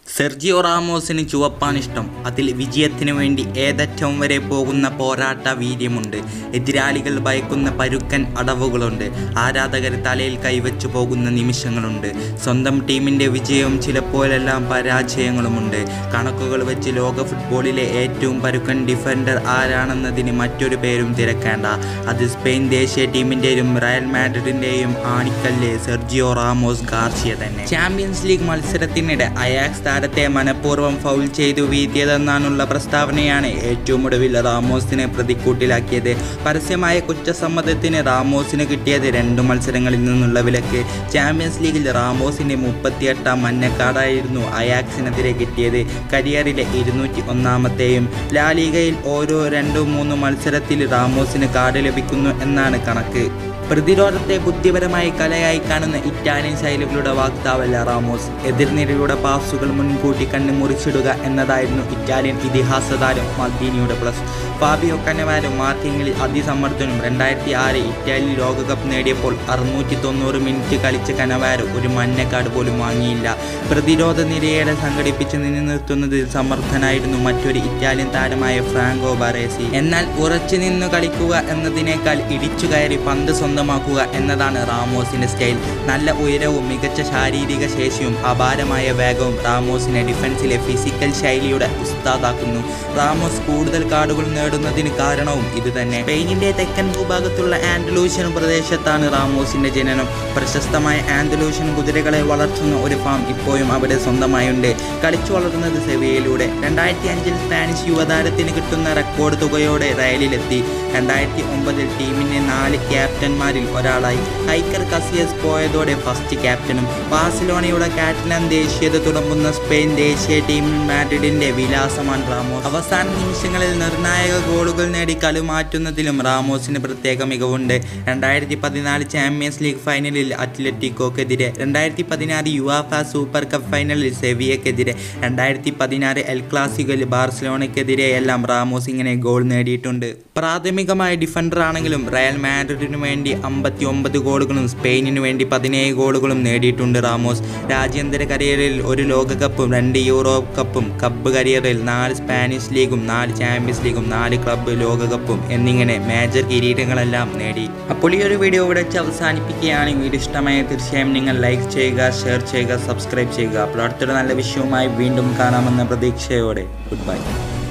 Sergio റാമോസിന് ചുവപ്പാണിഷ്ടം അതിൽ വിജയത്തിനു വേണ്ടി ഏതറ്റം വരെ പോകുന്ന പോരാട്ട വീര്യമുണ്ട് എതിരാളികൾ ഭയക്കുന്ന പരുക്കൻ അടവുകളുണ്ട് ആരാധകർ തലയിൽ കൈവച്ചു പോകുന്ന നിമിഷങ്ങളുണ്ട് സ്വന്തം ടീമിൻ്റെ വിജയവും ചിലപ്പോഴെല്ലാം പരാജയങ്ങളുമുണ്ട് കണക്കുകൾ വെച്ച് ലോക ഫുട്ബോളിലെ ഏറ്റവും പരുക്കൻ ഡിഫൻഡർ ആരാണെന്നതിന് മറ്റൊരു പേരും തിരക്കേണ്ട അത് സ്പെയിൻ ദേശീയ ടീമിൻ്റെയും റയൽ മാഡ്രിഡിൻ്റെയും ആണിക്കല്ല് സെർജിയോ റാമോസ് ഗാർഷിയ തന്നെ ചാമ്പ്യൻസ് ലീഗ് മത്സരത്തിനിടെ അയാക്സ് താരത്തെ മനഃപൂർവ്വം ഫൗൾ ചെയ്തു വീഴ്ത്തിയതെന്നാണുള്ള പ്രസ്താവനയാണ് ഏറ്റവും ഒടുവിൽ റാമോസിനെ പ്രതിക്കൂട്ടിലാക്കിയത് പരസ്യമായ കുറ്റസമ്മതത്തിന് റാമോസിന് കിട്ടിയത് രണ്ട് മത്സരങ്ങളിൽ നിന്നുള്ള വിലക്ക് ചാമ്പ്യൻസ് ലീഗിൽ റാമോസിന്റെ മുപ്പത്തിയെട്ടാം മഞ്ഞക്കാടായിരുന്നു അയാക്സിനെതിരെ കിട്ടിയത് കരിയറിലെ ഇരുന്നൂറ്റി ഒന്നാമത്തെയും ലാലിഗയിൽ ഓരോ രണ്ടോ മൂന്നോ മത്സരത്തിൽ റാമോസിന് കാർഡ് ലഭിക്കുന്നു എന്നാണ് കണക്ക് പ്രതിരോധത്തെ ബുദ്ധിപരമായി കലയായി കാണുന്ന ഇറ്റാലിയൻ ശൈലികളുടെ വാക്താവല്ല റാമോസ് എതിർനിരയുടെ പാസുകൾ മുൻകൂട്ടി കണ്ണ് മുറിച്ചിടുക എന്നതായിരുന്നു ഇറ്റാലിയൻ ഇതിഹാസ താരം മaldiniയുടെ പ്ലസ് ഫാബിയോ കനവാരോ മാർക്കിങ്ങിൽ അതിസമ്മർദ്ദനും രണ്ടായിരത്തി ആറ് ഇറ്റാലി ലോകകപ്പ് നേടിയപ്പോൾ അറുന്നൂറ്റി തൊണ്ണൂറ് മിനിറ്റ് കളിച്ച കനവാരോ ഒരു മഞ്ഞക്കാട് പോലും വാങ്ങിയില്ല പ്രതിരോധ നിരയെ സംഘടിപ്പിച്ച് നിലനിർത്തുന്നതിൽ സമർത്ഥനായിരുന്നു മറ്റൊരു ഇറ്റാലിയൻ താരമായ ഫ്രാങ്കോ ബറേസി എന്നാൽ ഉറച്ചു നിന്ന് കളിക്കുക എന്നതിനേക്കാൾ ഇടിച്ചു കയറി പന്ത് സ്വന്തമാക്കുക എന്നതാണ് റാമോസിന്റെ സ്റ്റൈൽ നല്ല ഉയരവും മികച്ച ശാരീരിക ശേഷിയും അപാരമായ വേഗവും റാമോസിനെ ഡിഫൻസിലെ ഫിസിക്കൽ ശൈലിയുടെ ഉസ്താദാക്കുന്നു റാമോസ് കൂടുതൽ കാർഡുകൾ നേടുന്നതിന് കാരണവും ഇതുതന്നെ സ്പെയിനിന്റെ തെക്കൻ ഭൂഭാഗത്തുള്ള ആൻഡലൂഷ്യൻ പ്രദേശത്താണ് റാമോസിന്റെ ജനനം പ്രശസ്തമായ ആൻഡലൂഷ്യൻ കുതിരകളെ വളർത്തുന്ന ഒരു ഫാം ഇപ്പോഴും അവിടെ സ്വന്തമായുണ്ട് കളിച്ചു വളർന്നത് സെവിയയിലൂടെ രണ്ടായിരത്തി അഞ്ചിൽ സ്പാനിഷ് യുവതാരത്തിന് കിട്ടുന്ന റെക്കോർഡ് തുകയോടെ റയലിലെത്തി രണ്ടായിരത്തി ഒമ്പതിൽ ടീമിന്റെ നാല് ക്യാപ്റ്റന്മാരിൽ ഒരാളായി ഹൈക്കർ കസിയസ് പോയതോടെ ഫസ്റ്റ് ക്യാപ്റ്റനും ബാഴ്സലോണയുടെ കാറ്റലൻ ദേശീയത തുടങ്ങുന്ന സ്പെയിൻ ദേശീയ ടീമിൽ മാഡ്രിഡിന്റെ വിലാസമാൻ റാമോസ് അവസാന നിമിഷങ്ങളിൽ നിർണായക ഗോളുകൾ നേടി കളി മാറ്റുന്നതിലും റാമോസിന് പ്രത്യേക മികവുണ്ട് രണ്ടായിരത്തി പതിനാല് ചാമ്പ്യൻസ് ലീഗ് ഫൈനലിൽ അത്ലറ്റിക്കോക്കെതിരെ രണ്ടായിരത്തി പതിനാറ് യുവാഫ സൂപ്പർ കപ്പ് ഫൈനലിൽ സെവിയക്കെതിരെ രണ്ടായിരത്തി പതിനാറ് എൽ ക്ലാസിക്കോയിൽ ബാർസലോണയ്ക്കെതിരെ എല്ലാം റാമോസ് ഇങ്ങനെ ഗോൾ നേടിയിട്ടുണ്ട് പ്രാഥമികമായ ഡിഫൻഡർ ആണെങ്കിലും റയൽ മാഡ്രിഡിനു വേണ്ടി അമ്പത്തി ഒമ്പത് ഗോളുകളും സ്പെയിനിനു വേണ്ടി പതിനേഴ് ഗോളുകളും നേടിയിട്ടുണ്ട് റാമോസ് രാജ്യാന്തര കരിയറിൽ ഒരു ലോകകപ്പും രണ്ട് യൂറോ കപ്പും കപ്പ് കരിയറിൽ നാല് സ്പാനിഷ് ലീഗും നാല് ചാമ്പ്യൻസ് ലീഗും നാല് ക്ലബ്ബ് ലോകകപ്പും എന്നിങ്ങനെ മേജർ കിരീടങ്ങളെല്ലാം നേടി അപ്പോൾ ഈ ഒരു വീഡിയോ ഇവിടെ വെച്ച് അവസാനിപ്പിക്കുകയാണ് വീഡിയോ ഇഷ്ടമായ തീർച്ചയായും നിങ്ങൾ ലൈക്ക് ചെയ്യുക ഷെയർ ചെയ്യുക സബ്സ്ക്രൈബ് ചെയ്യുക അപ്പോൾ അടുത്തൊരു നല്ല വിഷയവുമായി വീണ്ടും കാണാമെന്ന പ്രതീക്ഷയോടെ ഗുഡ് ബൈ